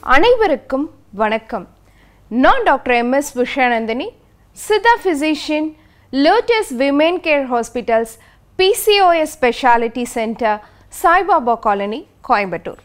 அனைவருக்கும் வணக்கம் நான் doctor M S Vishanandini siddha physician Lotus Women Care Hospitals PCOS speciality centre Saibaba colony Coimbatore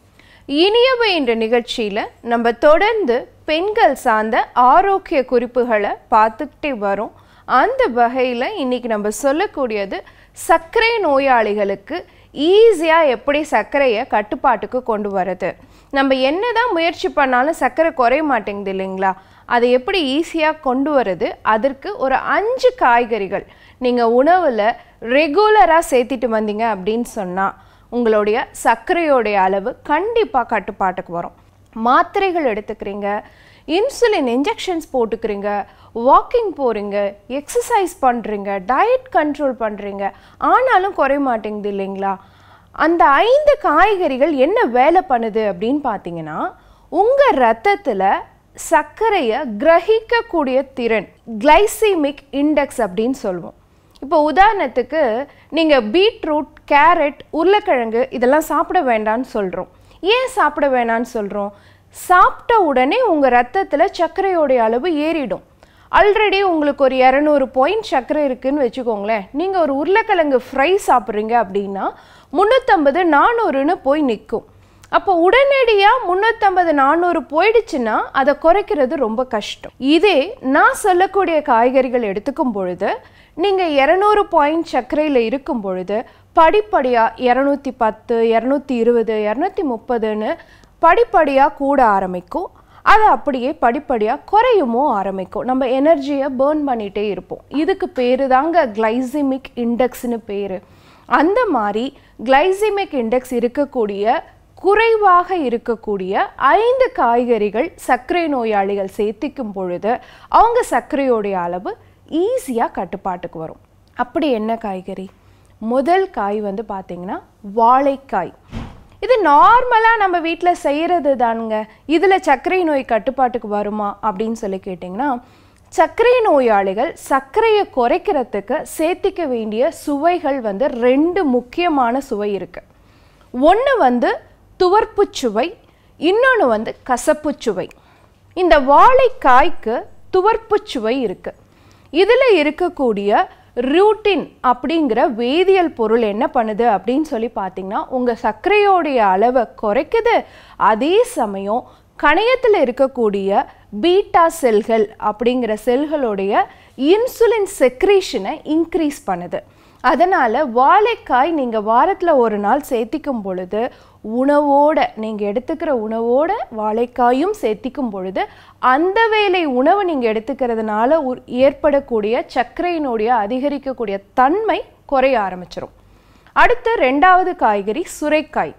இனியவை என்ற நிகழ்ச்சியில் நம்ம தொடர்ந்து பெண்கள் சார்ந்த ஆரோக்கிய குறிப்புகளை பார்த்துக்கிட்டே வரோம் அந்த வகையில் இன்னைக்கு நம்ம சொல்லக்கூடியது சர்க்கரை நோயாளிகளுக்கு ஈஸியாக எப்படி சர்க்கரையை கட்டுப்பாட்டுக்கு கொண்டு வரது நம்ம என்னதான் முயற்சி பண்ணாலும் சர்க்கரை குறைய மாட்டேங்குது இல்லைங்களா அதை எப்படி ஈஸியாக கொண்டு வரது அதற்கு ஒரு அஞ்சு காய்கறிகள் நீங்கள் உணவில் ரெகுலராக சேர்த்திட்டு வந்தீங்க அப்படின்னு சொன்னால் உங்களுடைய சர்க்கரையோடைய அளவு கண்டிப்பாக கட்டுப்பாட்டுக்கு வரும் மாத்திரைகள் எடுத்துக்கிறீங்க இன்சுலின் இன்ஜெக்ஷன்ஸ் போட்டுக்கிறீங்க வாக்கிங் போகிறீங்க எக்ஸசைஸ் பண்ணுறீங்க டயட் கண்ட்ரோல் பண்ணுறீங்க ஆனாலும் குறைய மாட்டேங்குது இல்லைங்களா அந்த ஐந்து காய்கறிகள் என்ன வேலை பண்ணுது அப்படின்னு பார்த்தீங்கன்னா உங்கள் ரத்தத்தில் சர்க்கரையை கிரகிக்கக்கூடிய திறன் கிளைசிமிக் இண்டெக்ஸ் அப்படின்னு சொல்லுவோம் இப்போ உதாரணத்துக்கு நீங்கள் பீட்ரூட் கேரட் உருளைக்கிழங்கு இதெல்லாம் சாப்பிட வேண்டாம்னு சொல்கிறோம் ஏன் சாப்பிட வேணாம்னு சொல்கிறோம் சாப்பிட்ட உடனே உங்கள் ரத்தத்தில் சர்க்கரையோடைய அளவு ஏறிடும் ஆல்ரெடி உங்களுக்கு ஒரு இரநூறு பாயிண்ட் சர்க்கரை இருக்குன்னு வச்சுக்கோங்களேன் நீங்கள் ஒரு உருளைக்கிழங்கு ஃப்ரை சாப்பிட்றீங்க அப்படின்னா முந்நூற்றம்பது நானூறுன்னு போய் நிற்கும் அப்போ உடனடியாக முந்நூற்றம்பது நானூறு போயிடுச்சுன்னா அதை குறைக்கிறது ரொம்ப கஷ்டம் இதே நான் சொல்லக்கூடிய காய்கறிகள் எடுத்துக்கும் பொழுது நீங்கள் இரநூறு பாயிண்ட் சர்க்கரையில் இருக்கும் பொழுது படிப்படியாக இரநூத்தி பத்து இரநூத்தி இருபது இரநூத்தி முப்பதுன்னு படிப்படியாக கூட ஆரம்பிக்கும் அது அப்படியே படிப்படியாக குறையுமோ ஆரம்பிக்கும் நம்ம எனர்ஜியை பேர்ன் பண்ணிகிட்டே இருப்போம் இதுக்கு பேர் தாங்க கிளைசிமிக் இண்டெக்ஸ்னு பேர் அந்த மாதிரி கிளைசிமிக் இண்டெக்ஸ் இருக்கக்கூடிய குறைவாக இருக்கக்கூடிய ஐந்து காய்கறிகள் சர்க்கரை நோயாளிகள் சேர்த்திக்கும் பொழுது அவங்க சர்க்கரையோடைய அளவு ஈஸியாக கட்டுப்பாட்டுக்கு வரும் அப்படி என்ன காய்கறி முதல் காய் வந்து பார்த்திங்கன்னா வாழைக்காய் இது நார்மலாக நம்ம வீட்டில் செய்கிறது தானுங்க இதில் சர்க்கரை நோய் கட்டுப்பாட்டுக்கு வருமா அப்படின்னு சொல்லி கேட்டிங்கன்னா சர்க்கரை நோயாளிகள் சர்க்கரையை குறைக்கிறதுக்கு சேர்த்திக்க வேண்டிய சுவைகள் வந்து ரெண்டு முக்கியமான சுவை இருக்குது ஒன்று வந்து துவர்ப்பு சுவை இன்னொன்று வந்து கசப்பு சுவை இந்த வாழைக்காய்க்கு துவர்ப்பு சுவை இருக்குது இதில் இருக்கக்கூடிய ரூட்டின் அப்படிங்கிற வேதியியல் பொருள் என்ன பண்ணுது அப்படின்னு சொல்லி பார்த்தீங்கன்னா உங்கள் சர்க்கரையோடைய அளவை குறைக்குது அதே சமயம் கணையத்தில் இருக்கக்கூடிய பீட்டா செல்கள் அப்படிங்கிற செல்களுடைய இன்சுலின் செக்ரீஷனை இன்க்ரீஸ் பண்ணுது அதனால் வாழைக்காய் நீங்கள் வாரத்தில் ஒரு நாள் சேர்த்திக்கும் பொழுது உணவோட நீங்கள் எடுத்துக்கிற உணவோட வாழைக்காயும் சேர்த்திக்கும் பொழுது அந்த வேலை உணவு நீங்கள் எடுத்துக்கிறதுனால உ- ஏற்படக்கூடிய சர்க்கரையினுடைய அதிகரிக்கக்கூடிய தன்மை குறைய ஆரம்பிச்சிரும் அடுத்து ரெண்டாவது காய்கறி சுரைக்காய்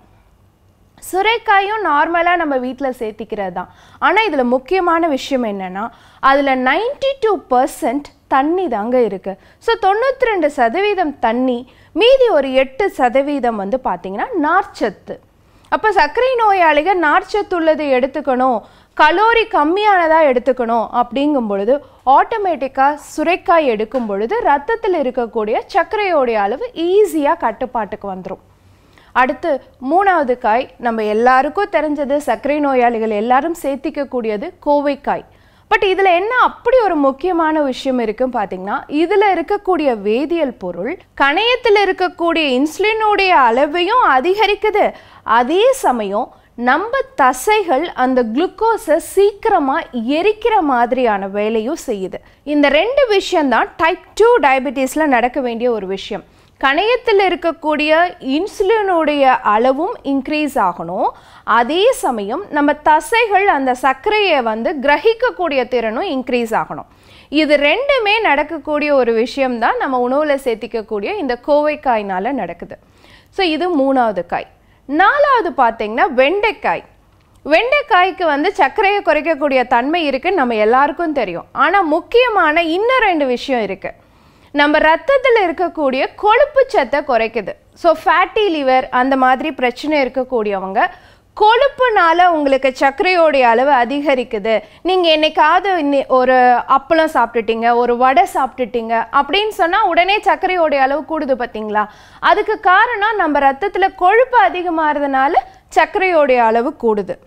சுரைக்காயும் நார்மலாக நம்ம வீட்டில் சேர்த்திக்கிறது தான் ஆனால் இதில் முக்கியமான விஷயம் என்னென்னா அதில் 92% டூ பர்சன்ட் தண்ணி தாங்க இருக்குது ஸோ தொண்ணூற்றி ரெண்டு சதவீதம் தண்ணி மீதி ஒரு எட்டு சதவீதம் வந்து பார்த்திங்கன்னா நார்ச்சத்து அப்போ சர்க்கரை நோயாளிகள் நார்ச்சத்து உள்ளதை எடுத்துக்கணும் கலோரி கம்மியானதாக எடுத்துக்கணும் அப்படிங்கும் பொழுது ஆட்டோமேட்டிக்காக சுரைக்காய் எடுக்கும் பொழுது ரத்தத்தில் இருக்கக்கூடிய சர்க்கரையோடைய அளவு ஈஸியாக கட்டுப்பாட்டுக்கு வந்துடும் அடுத்து மூணாவது காய் நம்ம எல்லாருக்கும் தெரிஞ்சது சர்க்கரை நோயாளிகள் எல்லாரும் சேர்த்திக்கக்கூடியது கோவைக்காய் பட் இதில் என்ன அப்படி ஒரு முக்கியமான விஷயம் இருக்குன்னு பார்த்தீங்கன்னா இதில் இருக்கக்கூடிய வேதியியல் பொருள் கணையத்தில் இருக்கக்கூடிய இன்சுலினுடைய அளவையும் அதிகரிக்குது அதே சமயம் நம்ம தசைகள் அந்த குளுக்கோஸை சீக்கிரமாக எரிக்கிற மாதிரியான வேலையும் செய்யுது இந்த ரெண்டு விஷயம்தான் டைப் டூ டயபெட்டிஸில் நடக்க வேண்டிய ஒரு விஷயம் கணையத்தில் இருக்கக்கூடிய இன்சுலினுடைய அளவும் இன்க்ரீஸ் ஆகணும் அதே சமயம் நம்ம தசைகள் அந்த சர்க்கரையை வந்து கிரகிக்கக்கூடிய திறனும் இன்க்ரீஸ் ஆகணும் இது ரெண்டுமே நடக்கக்கூடிய ஒரு விஷயம்தான் நம்ம உணவில் சேர்த்திக்கக்கூடிய இந்த கோவைக்காய்னால நடக்குது ஸோ இது மூணாவது காய் நாலாவது பார்த்தீங்கன்னா வெண்டைக்காய் வெண்டைக்காய்க்கு வந்து சர்க்கரையை குறைக்கக்கூடிய தன்மை இருக்குன்னு நம்ம எல்லாருக்கும் தெரியும் ஆனால் முக்கியமான இன்னும் ரெண்டு விஷயம் இருக்குது நம்ம ரத்தத்தில் இருக்கக்கூடிய கொழுப்பு சத்தை குறைக்குது ஸோ ஃபேட்டி லிவர் அந்த மாதிரி பிரச்சனை இருக்கக்கூடியவங்க கொழுப்புனால உங்களுக்கு சர்க்கரையோடைய அளவு அதிகரிக்குது நீங்கள் என்னைக்காவது இன்னி- ஒரு அப்பளம் சாப்பிட்டுட்டீங்க ஒரு வடை சாப்பிட்டுட்டீங்க அப்படின்னு சொன்னால் உடனே சர்க்கரையோடைய அளவு கூடுது பார்த்தீங்களா அதுக்கு காரணம் நம்ம ரத்தத்தில் கொழுப்பு அதிகமாகிறதுனால சர்க்கரையோடைய அளவு கூடுது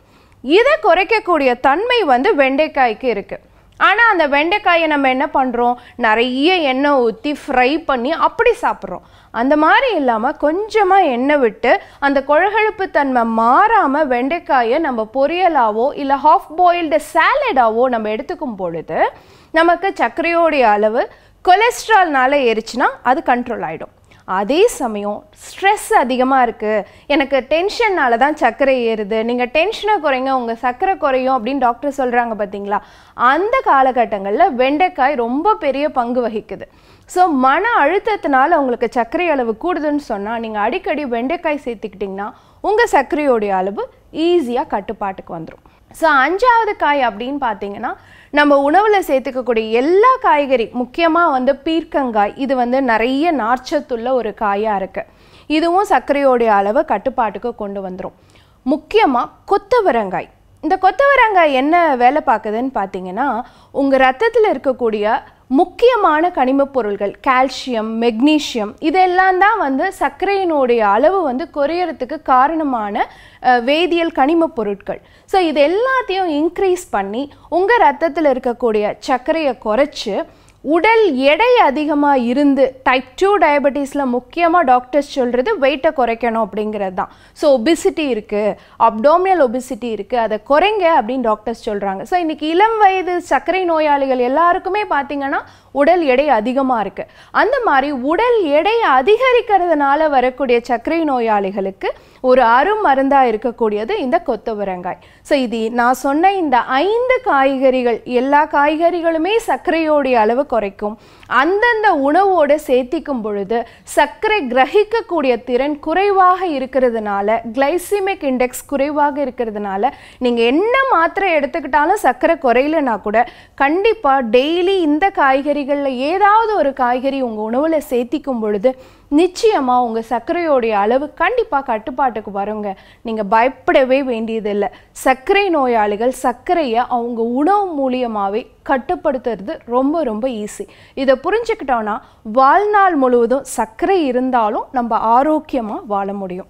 இதை குறைக்கக்கூடிய தன்மை வந்து வெண்டைக்காய்க்கு இருக்குது ஆனால் அந்த வெண்டைக்காயை நம்ம என்ன பண்ணுறோம் நிறைய எண்ணெய் ஊற்றி ஃப்ரை பண்ணி அப்படி சாப்பிட்றோம் அந்த மாதிரி இல்லாமல் கொஞ்சமாக எண்ணெய் விட்டு அந்த கொழகழுப்பு தன்மை மாறாமல் வெண்டைக்காயை நம்ம பொரியலாவோ இல்லை ஹாஃப் பாயில்டு சாலடாவோ நம்ம எடுத்துக்கும் பொழுது நமக்கு சர்க்கரையோடைய அளவு கொலஸ்ட்ரால்னால ஏறிச்சுன்னா அது கண்ட்ரோல் ஆகிடும் அதே சமயம் ஸ்ட்ரெஸ் அதிகமாக இருக்குது எனக்கு டென்ஷன்னால தான் சர்க்கரை ஏறுது நீங்கள் டென்ஷனை குறைங்க உங்கள் சர்க்கரை குறையும் அப்படின்னு டாக்டர் சொல்கிறாங்க பார்த்தீங்களா அந்த காலகட்டங்களில் வெண்டைக்காய் ரொம்ப பெரிய பங்கு வகிக்குது ஸோ மன அழுத்தத்தினால உங்களுக்கு சர்க்கரை அளவு கூடுதுன்னு சொன்னால் நீங்கள் அடிக்கடி வெண்டைக்காய் சேர்த்துக்கிட்டிங்கன்னா உங்கள் சர்க்கரையோடைய அளவு ஈஸியாக கட்டுப்பாட்டுக்கு வந்துடும் ஸோ அஞ்சாவது காய் அப்படின்னு பார்த்தீங்கன்னா நம்ம உணவில் சேர்த்துக்கக்கூடிய எல்லா காய்கறி முக்கியமாக வந்து பீர்க்கங்காய் இது வந்து நிறைய நார்ச்சத்துள்ள ஒரு காயாக இருக்குது இதுவும் சர்க்கரையோடைய அளவை கட்டுப்பாட்டுக்கு கொண்டு வந்துடும் முக்கியமாக கொத்தவரங்காய் இந்த கொத்தவரங்காய் என்ன வேலை பார்க்குதுன்னு பார்த்தீங்கன்னா உங்கள் ரத்தத்தில் இருக்கக்கூடிய முக்கியமான கனிமப் பொருள்கள் கால்சியம் மெக்னீஷியம் இதெல்லாம் தான் வந்து சர்க்கரையினுடைய அளவு வந்து குறையறதுக்கு காரணமான அஹ், வேதியியல் கனிமப் பொருட்கள் ஸோ இது எல்லாத்தையும் இன்க்ரீஸ் பண்ணி உங்கள் ரத்தத்தில் இருக்கக்கூடிய சர்க்கரையை குறைச்சி உடல் எடை அதிகமாக இருந்து டைப் டூ டயபெட்டிஸில் முக்கியமாக டாக்டர்ஸ் சொல்கிறது வெயிட்டை குறைக்கணும் அப்படிங்கிறது தான் ஸோ ஒபிசிட்டி இருக்குது அப்டோமினல் ஒபிசிட்டி இருக்குது அதை குறைங்க அப்படின்னு டாக்டர்ஸ் சொல்கிறாங்க ஸோ இன்றைக்கி இளம் வயது சர்க்கரை நோயாளிகள் எல்லாருக்குமே பார்த்தீங்கன்னா உடல் எடை அதிகமாக இருக்குது அந்த மாதிரி உடல் எடை அதிகரிக்கிறதுனால வரக்கூடிய சர்க்கரை நோயாளிகளுக்கு ஒரு அருமருந்தாக இருக்கக்கூடியது இந்த கொத்தவரங்காய் ஸோ இது நான் சொன்ன இந்த ஐந்து காய்கறிகள் எல்லா காய்கறிகளுமே சர்க்கரையோடைய அளவு குறைக்கும் அந்தந்த உணவோடு சேர்த்திக்கும் பொழுது சர்க்கரை கிரகிக்கக்கூடிய திறன் குறைவாக இருக்கிறதுனால கிளைசிமிக் இண்டெக்ஸ் குறைவாக இருக்கிறதுனால நீங்கள் என்ன மாத்திரை எடுத்துக்கிட்டாலும் சர்க்கரை குறையலனா கூட கண்டிப்பாக டெய்லி இந்த காய்கறிகளில் ஏதாவது ஒரு காய்கறி உங்கள் உணவில் சேர்த்திக்கும் பொழுது நிச்சயமாக உங்கள் சர்க்கரையோடைய அளவு கண்டிப்பாக கட்டுப்பாட்டுக்கு வருங்க நீங்கள் பயப்படவே வேண்டியதில்லை சர்க்கரை நோயாளிகள் சர்க்கரையை அவங்க உணவு மூலியமாகவே கட்டுப்படுத்துறது ரொம்ப ரொம்ப ஈஸி இதை புரிஞ்சுக்கிட்டோன்னா வாழ்நாள் முழுவதும் சர்க்கரை இருந்தாலும் நம்ம ஆரோக்கியமாக வாழ முடியும்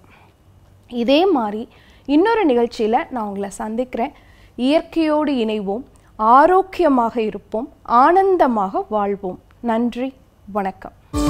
இதே மாதிரி இன்னொரு நிகழ்ச்சியில் நான் உங்களை சந்திக்கிறேன் இயற்கையோடு இணைவோம் ஆரோக்கியமாக இருப்போம் ஆனந்தமாக வாழ்வோம் நன்றி வணக்கம்